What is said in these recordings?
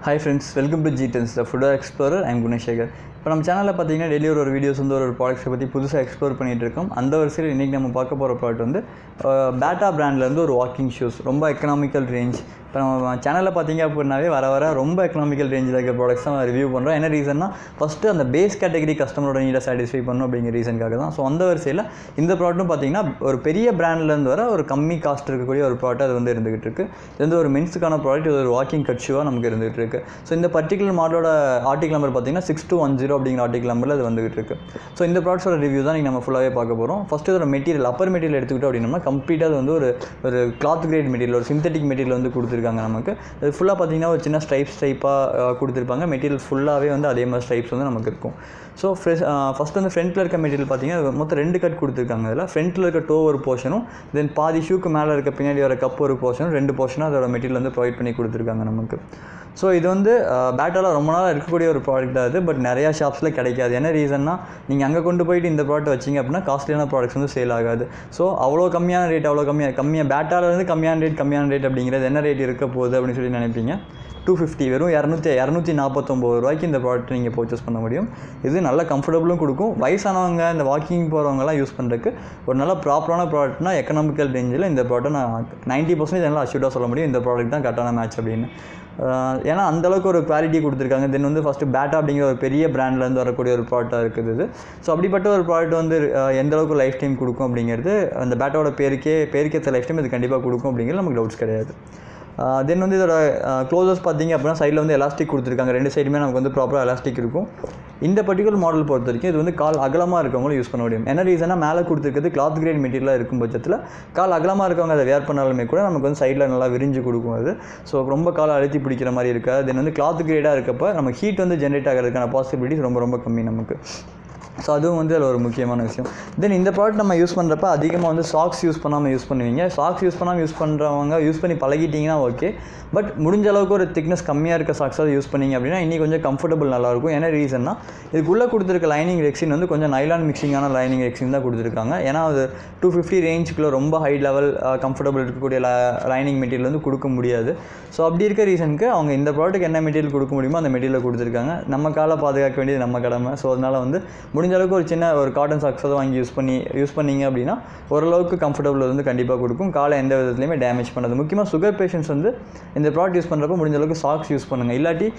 hi friends welcome to ஜிடென்ஸ் the food explorer I'm Gunasekar இப்போ நம்ம சேனலில் பார்த்தீங்கன்னா டெய்லி ஒரு ஒரு வீடியோஸ் வந்து ஒரு ஒரு ப்ராடக்ட்ஸை பற்றி புதுசாக எக்ஸ்ப்ளோர் பண்ணிகிட்டு இருக்கோம் அந்த வரிசையில் இன்றைக்கி நம்ம பார்க்க போகிற ப்ராடக்ட் வந்து பேட்டா பிராண்ட்லேருந்து ஒரு வாக்கிங் ஷூஸ் ரொம்ப எக்கனாமிக்கல் ரேஞ்ச் இப்போ நம்ம சேனலில் பார்த்தீங்க அப்படின்னாவே வர வர ரொம்ப எக்கனாமிக்கல் ரேஞ்சில் இருக்க ப்ராடக்ட்ஸ் தான் ரிவ்யூ பண்ணுறோம் என்ன ரீசன்னா ஃபஸ்ட்டு அந்த பேஸ் கேட்டகரி கஸ்டமரோட நீடை சாட்டிஸ்ஃபை பண்ணணும் அப்படிங்கிற ரீசனுக்காக தான் ஸோ அந்த வரிசையில் இந்த ப்ராடக்ட்டும் பார்த்தீங்கன்னா ஒரு பெரிய பிராண்ட்லேருந்து வர ஒரு கம்மி காஸ்ட் இருக்கக்கூடிய ஒரு ப்ராடக்ட் அது வந்து இருந்துகிட்டு இருக்கு இது வந்து ஒரு மென்ஸுக்கான ப்ராடக்ட் இது ஒரு வாக்கிங் கட் ஷூவாக நமக்கு இருந்துகிட்டு இருக்கு ஸோ இந்த பர்டிகுலர் மாடலோட ஆர்டிகல் நம்பர் பார்த்தீங்கன்னா சிக்ஸ் டூ ஒன் ஜீரோ அப்படிங்கிற ஆர்டிகல் நம்பரில் அது வந்துகிட்டு இருக்கு ஸோ இந்த ப்ராடக்ட்ஸோட ரிவ்யூ தான் நீங்கள் நம்ம ஃபுல்லாகவே பார்க்க போகிறோம் ஃபஸ்ட்டு இதோட மெட்டீரியல் அப்பர் மெட்டீரியல் எடுத்துக்கிட்டோம் அப்படின்னா கம்ப்ளீட்டாக அது வந்து ஒரு ஒரு கிளாத் கிரேட் மெட்டீரியல் ஒரு சிந்தட்டிக் மெட்டீரியல் வந்து கொடுத்துருக்காங்க நமக்கு இது ஃபுல்லாக பார்த்தீங்கன்னா ஒரு சின்ன ஸ்ட்ரைப் ஸ்ட்ரைப்பாக கொடுத்துருப்பாங்க மெட்டீரியல் ஃபுல்லாகவே வந்து அதே மாதிரி ஸ்ட்ரைப்ஸ் வந்து நமக்கு இருக்கும் ஸோ ஃப்ரெஷ் ஃபஸ்ட் வந்து ஃப்ரண்ட்டில் இருக்க மெட்டீரியல் பார்த்தீங்கன்னா மொத்தம் ரெண்டு கட் கொடுத்துருக்காங்க அதில் ஃப்ரண்ட்டில் இருக்க டோ ஒரு போர்ஷனும் தென் பாதி ஷூக்கு மேலே இருக்க பின்னாடி வர கப் ஒரு போர்ஷனும் ரெண்டு போர்ஷனும் அதோட மெட்டீரியல் வந்து ப்ரொவைட் பண்ணி கொடுத்துருக்காங்க நமக்கு ஸோ இது வந்து பேட்டாவில் ரொம்ப நாளாக இருக்கக்கூடிய ஒரு ப்ராடக்ட் தான் இது பட் நிறையா ஷாப்ஸில் கிடைக்காது என்ன ரீசன்னா நீங்கள் அங்கே கொண்டு போயிட்டு இந்த ப்ராடக்ட் வச்சிங்க அப்படின்னா காஸ்ட்லியான ப்ராடக்ட்ஸ் வந்து சேல் ஆகாது ஸோ அவ்வளோ கம்மியான ரேட் அவ்வளோ கம்மியாக கம்மியாக பேட்டாவில் வந்து கம்மியான ரேட் கம்மியான ரேட் அப்படிங்கிறது என்ன ரேட் இருக்க போகுது அப்படின்னு சொல்லி நினைப்பீங்க டூ ஃபிஃப்டி வெறும் இரநூத்தி இரநூத்தி நாற்பத்தொம்போது ரூபாய்க்கு இந்த ப்ராடக்ட் நீங்கள் பர்ச்சேஸ் பண்ண முடியும் இது நல்ல கம்ஃபர்டபுளும் கொடுக்கும் வயசானவங்க இந்த வாக்கிங் போகிறவங்கலாம் யூஸ் பண்ணுறதுக்கு ஒரு நல்ல ப்ராப்பரான ப்ராடக்ட்னா எக்கனாமிக்கல் ரேஞ்சில் இந்த ப்ராடக்ட் நான் நைன்ட்டி பர்சன்டேஜ் நல்லா அஷ்யூர்டாக சொல்ல முடியும் இந்த ப்ராடக்ட் தான் கரெக்டான மேட்ச் அப்படின்னு ஏன்னா அந்தளவுக்கு ஒரு குவாலிட்டி கொடுத்துருக்காங்க தென் வந்து ஃபஸ்ட்டு பேட்டா அப்படிங்கிற ஒரு பெரிய பிராண்ட்லேருந்து வரக்கூடிய ஒரு ப்ராடக்டாக இருக்குது இது ஸோ அப்படிப்பட்ட ஒரு ப்ராடக்ட் வந்து எந்த அளவுக்கு லைஃப் டைம் கொடுக்கும் அப்படிங்கிறது அந்த பேட்டாவோட பேருக்கே பேருக்கேற்ற லைஃப் டைம் இது கண்டிப்பாக கொடுக்கும் அப்படிங்கிறது நமக்கு டவுட்ஸ் கிடையாது தென் வந்து இதோட க்ளோசஸ் பார்த்தீங்க அப்படின்னா சைடில் வந்து எலாஸ்டிக் கொடுத்துருக்காங்க ரெண்டு சைடுமே நமக்கு வந்து ப்ராப்பராக எலாஸ்டிக் இருக்கும் இந்த பர்டிகுலர் மாடல் பொறுத்த வரைக்கும் இது வந்து கால் அகலமாக இருக்கவங்களும் யூஸ் பண்ண முடியும் என்ன ரீசனாக மேலே கொடுத்துருக்கிறது கிளாத் கிரேட் மெட்டீரியலாக இருக்கும் பட்சத்தில் கால் அகலமாக இருக்கவங்க அதை வேர் பண்ணாலுமே கூட நமக்கு வந்து சைடில் நல்லா விரிஞ்சு கொடுக்கும் அது ஸோ ரொம்ப காலை அழுத்தி பிடிக்கிற மாதிரி இருக்காது தென் வந்து கிளாத் கிரேடாக இருக்கப்போ நம்ம ஹீட் வந்து ஜென்ரேட் ஆகிறதுக்கான பாசிபிலிட்டிஸ் ரொம்ப ரொம்ப கம்மி நமக்கு ஸோ அதுவும் வந்து அதில் ஒரு முக்கியமான விஷயம் தென் இந்த ப்ராடக்ட் நம்ம யூஸ் பண்ணுறப்ப அதிகமாக வந்து சாக்ஸ் யூஸ் பண்ணாமல் யூஸ் பண்ணுவீங்க சாக்ஸ் யூஸ் பண்ணாமல் யூஸ் பண்ணுறவங்க யூஸ் பண்ணி பழகிட்டிங்கன்னா ஓகே பட் முடிஞ்ச அளவுக்கு ஒரு திக்னஸ் கம்மியாக இருக்க சாக்ஸாக யூஸ் பண்ணிங்க அப்படின்னா இன்னி கொஞ்சம் கம்ஃபர்டபுள் நல்லாயிருக்கும் என்ன ரீசன்னா இதுக்குள்ளே கொடுத்துருக்க லைனிங் ரெக்ஸின் வந்து கொஞ்சம் நைலான் மிக்சிங்கான லைனிங் ரெக்ஸின் தான் கொடுத்துருக்காங்க ஏன்னா அது டூ ஃபிஃப்டி ரேஞ்சுக்குள்ளே ரொம்ப ஹை லெவல் கம்ஃபர்டபுள் இருக்கக்கூடிய லைனிங் மெட்டீரியல் வந்து கொடுக்க முடியாது ஸோ அப்படி இருக்க ரீசனுக்கு அவங்க இந்த ப்ராடக்ட் என்ன மெட்டீரியல் கொடுக்க முடியுமோ அந்த மெட்டீரியல் கொடுத்துருக்காங்க நம்ம காலை பாதுகாக்க வேண்டியது நம்ம கடமை ஸோ அதனால் வந்து முடிஞ்ச அளவுக்கு ஒரு சின்ன ஒரு காட்டன் சாக்ஸை வாங்கி யூஸ் பண்ணி யூஸ் பண்ணிங்க அப்படின்னா ஓரளவுக்கு கம்ஃபர்டபுள் வந்து கண்டிப்பாக கொடுக்கும் காலை எந்த விதத்துலையுமே டேமேஜ் பண்ணது முக்கியமாக சுகர் பேஷண்ட்ஸ் வந்து இந்த ப்ராடக்ட் யூஸ் பண்ணுறப்ப முடிஞ்ச அளவுக்கு சாக்ஸ் யூஸ் பண்ணுங்கள் இல்லாட்டி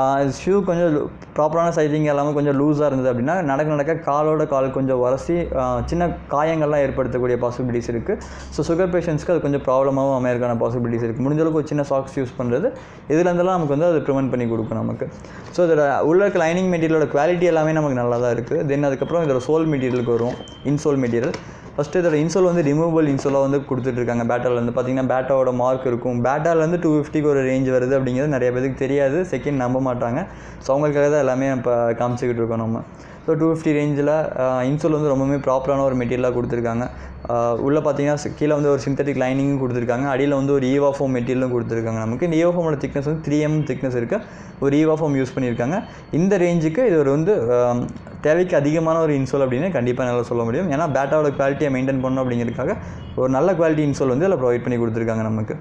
ஷூ கொஞ்சம் ப்ராப்பரான சைசிங் எல்லாமே கொஞ்சம் லூஸாக இருந்தது அப்படின்னா நடக்க நடக்க காலோட கால் கொஞ்சம் உரசி சின்ன காயங்கள்லாம் ஏற்படுத்தக்கூடிய பாசிபிலிட்டிஸ் இருக்குது ஸோ சுகர் பேஷண்ட்ஸ்க்கு அது கொஞ்சம் ப்ராப்ளமாகவும் அமையறதுக்கான பாசிபிலிட்டிஸ் இருக்குது முடிஞ்ச அளவுக்கு ஒரு சின்ன சாக்ஸ் யூஸ் பண்ணுறது இதுலேருந்தெல்லாம் நமக்கு வந்து அது ப்ரிவென்ட் பண்ணி கொடுக்கும் நமக்கு ஸோ இதோட உள்ள இருக்க லைனிங் மெட்டீரியலோட குவாலிட்டி எல்லாமே நமக்கு நல்லா தான் இருக்குது தென் அதுக்கப்புறம் இதோட சோல் மெட்டீரியலுக்கு வரும் இன்சோல் மெட்டீரியல் ஃபஸ்ட்டு இதோட இன்சோல் வந்து ரிமூவபிள் இன்சோலாக வந்து கொடுத்துட்ருக்காங்க பேட்டாவில் வந்து பார்த்திங்கன்னா பேட்டாவோட மார்க் இருக்கும் பேட்டாலேருந்து டூ ஃபிஃப்டிக்கு ஒரு ரேஞ்ச் வருது அப்படிங்கிறது நிறைய பேருக்கு தெரியாது செகண்ட் நம்ப மாட்டாங்க ஸோ அவங்களுக்காக தான் எல்லாமே இப்போ காமிச்சிக்கிட்டு இருக்கோம் நம்ம ஸோ டூ ஃபிஃப்டி ரேஞ்சில் இன்சோல் வந்து ரொம்பவுமே ப்ராப்பரான ஒரு மெட்டீரியலாக கொடுத்துருக்காங்க உள்ளே பார்த்தீங்கன்னா கீழே வந்து ஒரு சிந்தட்டிக் லைனிங்கும் கொடுத்துருக்காங்க அடியில் வந்து ஒரு ஈவாஃபோம் மெட்டீரியலும் கொடுத்துருக்காங்க நமக்கு இந்த ஈவாஃபோமோட திக்னஸ் வந்து த்ரீ எம் திக்னஸ் இருக்க ஒரு ஈவாஃபோம் யூஸ் பண்ணியிருக்காங்க இந்த ரேஞ்சுக்கு இது ஒரு வந்து தேவைக்கு அதிகமான ஒரு இன்சோல் அப்படின்னு கண்டிப்பாக நல்லா சொல்ல முடியும் ஏன்னா பேட்டாவோட குவாலிட்டியை மெயின்டைன் பண்ணணும் அப்படிங்கிறதுக்காக ஒரு நல்ல குவாலிட்டி இன்சோல் வந்து அதில் ப்ரொவைட் பண்ணி கொடுத்துருக்காங்க நமக்கு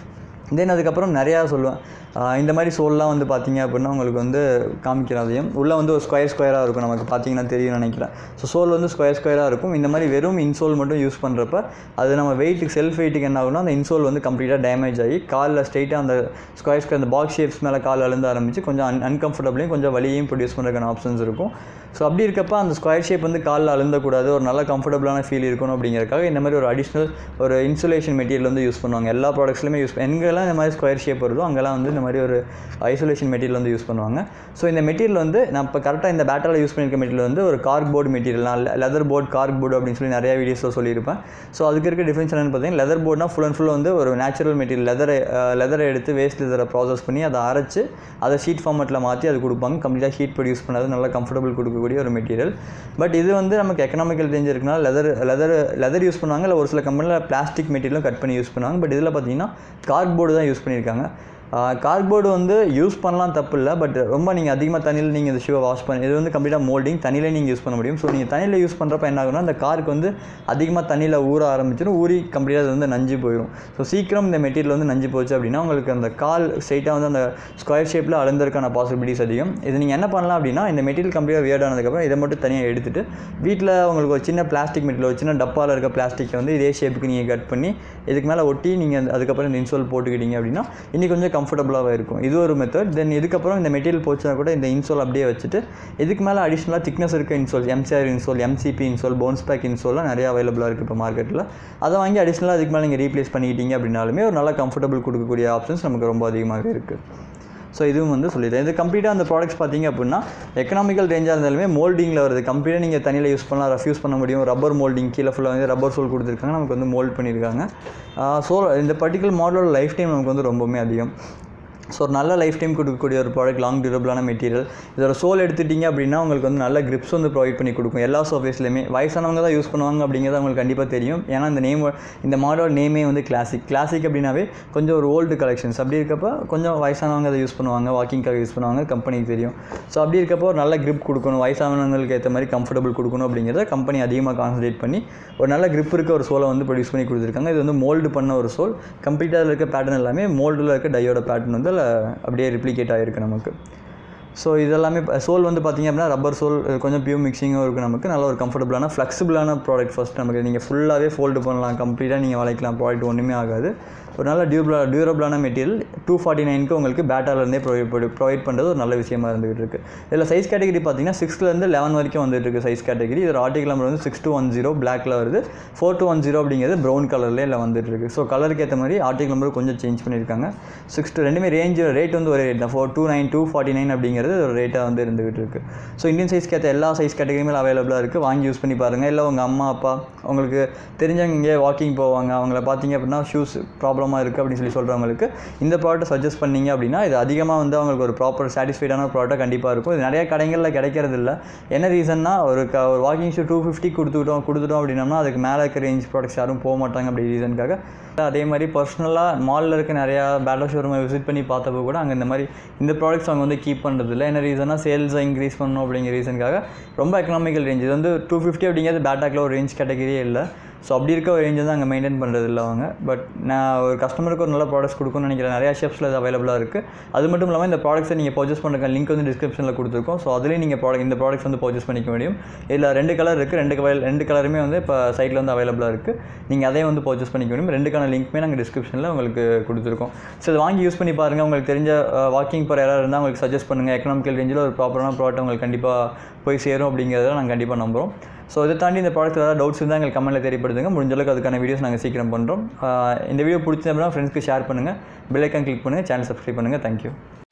தென் அதுக்கப்புறம் நிறையா சொல்லுவேன் இந்த மாதிரி சோல்லாம் வந்து பார்த்திங்க அப்படின்னா உங்களுக்கு வந்து காமிக்கிறதையும் உள்ளே வந்து ஒரு ஸ்கொயர் ஸ்கொயராக இருக்கும் நமக்கு பார்த்தீங்கன்னா தெரியும் நினைக்கிறேன் ஸோ சோல் வந்து ஸ்கொயர் ஸ்கொயராக இருக்கும் இந்த மாதிரி வெறும் இன்சோல் மட்டும் யூஸ் பண்ணுறப்ப அது நம்ம வெயிட்டுக்கு செல்ஃப் வெயிட்டுக்கு என்ன ஆகும்னா அந்த இன்சோல் வந்து கம்ப்ளீட்டாக டேமேஜ் ஆகி காலில் ஸ்ட்ரெயிட்டாக அந்த ஸ்கொயர் ஸ்கொயர் அந்த பாக்ஸ் ஷேப்ஸ் மேலே கால் அழுந்து ஆரம்பித்து கொஞ்சம் அன் அன்கம்ஃபர்டபுளையும் கொஞ்சம் வலியையும் ப்ரொடியூஸ் பண்ணுறதுக்கான ஆப்ஷன்ஸ் இருக்கும் ஸோ அப்படி இருக்கப்போ அந்த ஸ்கொயர் ஷேப் வந்து காலில் அழுந்தக்கூடாது ஒரு நல்ல கம்ஃபர்டபுளான ஃபீல் இருக்கணும் அப்படிங்கிறக்காக இந்த மாதிரி ஒரு அடிஷ்னல் ஒரு இன்சுலேஷன் மெட்டீரியல் வந்து யூஸ் பண்ணுவாங்க எல்லா ப்ராடக்ட்ஸ்லையுமே யூஸ் எங்கெல்லாம் இந்த மாதிரி ஸ்கொயர் ஷேப் வருதோ அங்கெல்லாம் வந்து இந்த மாதிரி ஒரு ஐசோலேஷன் மெட்டீரியல் வந்து யூஸ் பண்ணுவாங்க ஸோ இந்த மெட்டீரியல் வந்து நான் இப்போ கரெக்டாக இந்த பேட்டரில் யூஸ் பண்ணியிருக்க மெட்டீரியல் வந்து ஒரு கார்க் போர்டு மெட்டீரியல் நான் லெதர் போர்டு கார்க் போர்டு அப்படின்னு சொல்லி நிறையா வீடியோஸில் சொல்லியிருப்பேன் ஸோ அதுக்கு இருக்க டிஃப்ரென்ஸ் என்னென்னு பார்த்தீங்கன்னா லெதர் போர்ட்னா ஃபுல் அண்ட் ஃபுல் வந்து ஒரு நேச்சுரல் மெட்டீரியல் லெதரை லெதரை எடுத்து வேஸ்ட் லெதரை ப்ராசஸ் பண்ணி அதை அரைச்சி அதை ஷீட் ஃபார்மெட்டில் மாற்றி அது கொடுப்பாங்க கம்ப்ளீட்டாக ஹீட் ப்ரொடியூஸ் பண்ணாது நல்லா கம்ஃபர்டபுள் கொடுக்கக்கூடிய ஒரு மெட்டீரியல் பட் இது வந்து நமக்கு எக்கனாமிக்கல் ரேஞ்ச் இருக்குனால லெதர் லெதர் லெதர் யூஸ் பண்ணுவாங்க இல்லை ஒரு சில கம்பெனியில் பிளாஸ்டிக் மெட்டீரியலும் கட் பண்ணி யூஸ் பண்ணுவாங்க பட் இதில் பார்த்தீங்கன்னா கார்ட் போர்டு தான் யூஸ் பண்ணியிருக்காங்க கார்ட்போர்டு வந்து யூஸ் பண்ணலாம் தப்பு இல்லை பட் ரொம்ப நீங்கள் அதிகமாக தண்ணியில் நீங்கள் இந்த ஷூவை வாஷ் பண்ணி இது வந்து கம்ப்ளீட்டாக மோல்டிங் தண்ணியிலே நீங்கள் யூஸ் பண்ண முடியும் ஸோ நீங்கள் தண்ணியில் யூஸ் பண்ணுறப்ப என்ன ஆகும்னா அந்த காருக்கு வந்து அதிகமாக தண்ணியில் ஊற ஆரம்பிச்சிடும் ஊறி கம்ப்ளீட்டாக அது வந்து நஞ்சு போயிடும் ஸோ சீக்கிரம் இந்த மெட்டீரியல் வந்து நஞ்சு போச்சு அப்படின்னா உங்களுக்கு அந்த கால் ஸ்ட்ரைட்டாக வந்து அந்த ஸ்கொயர் ஷேப்பில் அளந்ததுக்கான பாசிபிலிட்டிஸ் அதிகம் இது நீங்கள் என்ன பண்ணலாம் அப்படின்னா இந்த மெட்டீரியல் கம்ப்ளீட்டாக வியர்ட் ஆனதுக்கப்புறம் இதை மட்டும் தனியாக எடுத்துட்டு வீட்டில் உங்களுக்கு ஒரு சின்ன பிளாஸ்டிக் மெட்டீரியல் ஒரு சின்ன டப்பாவில் இருக்க பிளாஸ்டிக்கை வந்து இதே ஷேப்புக்கு நீங்கள் கட் பண்ணி இதுக்கு மேலே ஒட்டி நீங்கள் அதுக்கப்புறம் இந்த இன்சோல் போட்டுக்கிட்டீங்க அப்படின்னா இன்னும் கொஞ்சம் கம்ஃபர்டபுளாக இருக்கும் இது ஒரு மெத்தட் தென் இதுக்கப்புறம் இந்த மெட்டீரியல் போச்சுன்னா கூட இந்த இன்சோல் அப்படியே வச்சுட்டு இதுக்கு மேலே அடிஷ்னலாக திக்னஸ் இருக்க insole MCR insole MCP insole போன்ஸ் பேக் இன்சோல்லாம் நிறைய அவைலபிளாக இருக்குது இப்போ மார்க்கெட்டில் அதை வாங்கி அடிஷ்னலாக அதுக்கு மேலே நீங்கள் ரீப்ளேஸ் பண்ணிக்கிட்டீங்க அப்படின்னாலுமே ஒரு நல்ல கம்ஃபர்டபுள் கொடுக்கக்கூடிய ஆப்ஷன்ஸ் நமக்கு ரொம்ப அதிகமாக இருக்குது ஸோ இதுவும் வந்து சொல்லிடுறேன் இது கம்ப்ளீட்டாக அந்த ப்ராடக்ட்ஸ் பார்த்தீங்க அப்படின்னா எக்கனாமிக்கல் ரேஞ்சாக இருந்தாலுமே மோல்டிங்கில் வருது கம்ப்ளீட்டாக நீங்கள் தண்ணியில் யூஸ் பண்ணலாம் ரஃப்யூஸ் பண்ண முடியும் ரப்பர் மோல்டிங் கீழே ஃபுல்லாக வந்து ரப்பர் சோல் கொடுத்துருக்காங்க நமக்கு வந்து மோல்ட் பண்ணியிருக்காங்க ஸோ இந்த பர்டிகுலர் மாடலோட லைஃப் டைம் நமக்கு வந்து ரொம்பவுமே அதிகம் ஸோ ஒரு நல்ல லைஃப் டைம் கொடுக்கக்கூடிய ஒரு ப்ராடக்ட் லாங் டியூரபிளான மெட்டீரியல் இதோட சோல் எடுத்துட்டிங்க அப்படின்னா உங்களுக்கு வந்து நல்ல கிரிப்ஸ் வந்து ப்ரொவைட் பண்ணி கொடுக்கும் எல்லா சோஃபேஸ்லையுமே வயசானவங்க தான் யூஸ் பண்ணுவாங்க அப்படிங்கிறது அவங்களுக்கு கண்டிப்பாக தெரியும் ஏன்னா இந்த நேம் இந்த மாடலோட நேமே வந்து கிளாசிக் கிளாசிக் அப்படின்னாவே கொஞ்சம் ஒரு ஓல்டு கலெக்ஷன்ஸ் அப்படி இருக்கப்போ கொஞ்சம் வயசானவங்க அதை யூஸ் பண்ணுவாங்க வாக்கிங்காக யூஸ் பண்ணுவாங்க கம்பெனிக்கு தெரியும் ஸோ அப்படி இருக்கப்போ ஒரு நல்ல grip கொடுக்கணும் வயசானவங்களுக்கு ஏற்ற மாதிரி கம்ஃபர்டபுள் கொடுக்கணும் அப்படிங்கிறத கம்பெனி அதிகமாக கான்சன்ட்ரேட் பண்ணி ஒரு நல்ல grip இருக்க ஒரு சோலை வந்து ப்ரொடியூஸ் பண்ணி கொடுத்துருக்காங்க இது வந்து மோல்டு பண்ண ஒரு சோல் கம்ப்ளீட்டாக அதில் இருக்க பேட்டர்ன் எல்லாமே மோல்டில் இருக்க டையோட பேட்டர்ன் வந்து அதில் அப்படியே ரிப்ளிகேட் ஆகிருக்கு நமக்கு ஸோ இதெல்லாமே சோல் வந்து பார்த்திங்க அப்படின்னா ரப்பர் சோல் கொஞ்சம் பியூர் மிக்சிங்கும் இருக்குது நமக்கு நல்ல ஒரு கம்ஃபர்டபுளான ஃப்ளெக்சிபிளான ப்ராடக்ட் ஃபஸ்ட் நமக்கு நீங்கள் ஃபுல்லாகவே ஃபோல்டு பண்ணலாம் கம்ப்ளீட்டாக நீங்கள் வளைக்கலாம் ப்ராடக்ட் ஒன்றுமே ஆகாது ஒரு நல்ல டியூபிளா டியூரபிளான மெட்டீரியல் டூ ஃபார்ட்டி நைனுக்கு உங்களுக்கு பேட்டாலேருந்தே ப்ரொவைட் ப்ரொவைட் பண்ணுறது ஒரு நல்ல விஷயமா இருந்துகிட்டு இருக்குது இதில் சைஸ் கேட்டகரி பார்த்தீங்கன்னா சிக்ஸ்லேருந்து லெவன் வரைக்கும் வந்துட்டு இருக்கு சைஸ் கேட்டகரி இது ஆர்டிகல் நம்பர் வந்து சிக்ஸ் டூ ஒன் ஜீரோ பிளாக்ல வருது ஃபோர் டூ ஒன் ஜீரோ அப்படிங்கிறது ப்ரௌன் கலர்லேயே இல்லை வந்துட்டு இருக்கு ஸோ கலருக்கு ஏற்ற மாதிரி ஆர்டிகல் நம்பர் கொஞ்சம் சேஞ்ச் பண்ணியிருக்காங்க சிக்ஸ் டூ ரெண்டுமே ரேஞ்ச் ரேட் வந்து ஒரு ரேட் தான் four two nine two forty nine அப்படிங்கிறது ஒரு ரேட்டாக வந்து இருந்துகிட்டு இருக்கு ஸோ இந்தியன் சைஸ்க்கு ஏற்ற எல்லா சைஸ் கேட்டகரியுமே அவைலபிளாக இருக்குது வாங்கி யூஸ் பண்ணி பாருங்கள் இல்லை உங்கள் அம்மா அப்பா உங்களுக்கு தெரிஞ்சவங்க இங்கே வாக்கிங் போவாங்க அவங்கள பார்த்தீங்க அப்படின்னா ஷூஸ் ப்ராப்ளமாக இருக்குது அப்படின்னு சொல்லி சொல்கிறவங்களுக்கு இந்த ப்ராடக்ட் சஜஸ்ட் பண்ணீங்க அப்படின்னா இது அதிகமாக வந்து அவங்களுக்கு ஒரு ப்ராப்பர் சாட்டிஸ்ஃபைடான ப்ராடக்ட் கண்டிப்பாக இருக்கும் இது நிறைய கடைகளில் கிடைக்கிறது இல்லை என்ன ரீசன்னா ஒரு க ஒரு வாக்கிங் ஷூ டூ ஃபிஃப்டி கொடுத்துக்கிட்டோம் கொடுத்துட்டோம் அப்படின்னம்னா அதுக்கு மேலே இருக்க ரேஞ்ச் ப்ராடக்ட்ஸ் யாரும் போக மாட்டாங்க அப்படி ரீசனுக்காக அதே மாதிரி பர்சனலாக மாலில் இருக்க நிறையா பேட்டா ஷோரூமை விசிட் பண்ணி பார்த்தப்போ கூட அங்கே இந்த மாதிரி இந்த ப்ராடக்ட்ஸ் அவங்க வந்து கீப் பண்ணுறது இல்லை என்ன ரீசனா சேல்ஸை இன்க்ரீஸ் பண்ணணும் அப்படிங்கிற ரீசனுக்காக ரொம்ப எக்கனாமிக்கல் ரேஞ்ச் இது வந்து டூ ஃபிஃப்டி அப்படிங்கிறது பேட்டாக்கில் ஒரு ரேஞ்ச் கேட்டகரியே இல்லை ஸோ அப்படி இருக்க ஒரு ரேஞ்ச் வந்து அங்கே மெயின்டைன் பண்ணுறது இல்லை அவங்க பட் நான் ஒரு கஸ்டமருக்கு ஒரு நல்ல ப்ராடக்ட்ஸ் கொடுக்கணும்னு நினைக்கிறேன் நிறையா ஷெப்ஸில் இது அவைலபிளாக இருக்குது அது மட்டும் இல்லாமல் இந்த ப்ராடக்ட்ஸை நீங்கள் பர்ச்சேஸ் பண்ணுற லிங்க் வந்து டிஸ்கிரிப்ஷனில் கொடுத்துருக்கோம் ஸோ அதுலேயும் நீங்கள் ப்ராடக்ட் இந்த ப்ராடக்ட்ஸ் வந்து பர்ச்சேஸ் பண்ணிக்க முடியும் இதில் ரெண்டு கலர் இருக்குது ரெண்டு கலர் ரெண்டு கலருமே வந்து இப்போ சைட்டில் வந்து அவைலபிளாக இருக்குது நீங்கள் அதையும் வந்து பர்ச்சேஸ் பண்ணிக்க முடியும் ரெண்டுக்கான லிங்க்குமே நாங்கள் டிஸ்கிரிப்ஷனில் உங்களுக்கு கொடுத்துருக்கோம் ஸோ இதை வாங்கி யூஸ் பண்ணி பாருங்கள் உங்களுக்கு தெரிஞ்ச வாக்கிங் போகிற யாராவது இருந்தால் உங்களுக்கு சஜஸ்ட் பண்ணுங்கள் எக்கனாமிக்கல் ரேஞ்சில் ஒரு ப்ராப்பரான ப்ராடக்ட் உங்களுக்கு கண்டிப்பாக போய் சேரும் அப்படிங்கிறத நாங்கள் கண்டிப்பாக நம்புகிறோம் ஸோ இதை தாண்டி இந்த ப்ராடக்ட் ஏதாவது டவுட்ஸ் இருந்தால் எங்களுக்கு கமெண்ட்டில் தெரியப்படுத்துங்க முடிஞ்ச அளவுக்கு அதுக்கான வீடியோஸ் நாங்கள் சீக்கிரம் பண்ணுறோம் இந்த வீடியோ பிடிச்சது அப்படின்னா ஃப்ரெண்ட்ஸ்க்கு ஷேர் பண்ணுங்கள் பெல் ஐக்கான் கிளிக் பண்ணுங்கள் சேனல் சப்ஸ்கிரைப் பண்ணுங்கள் தேங்க்யூ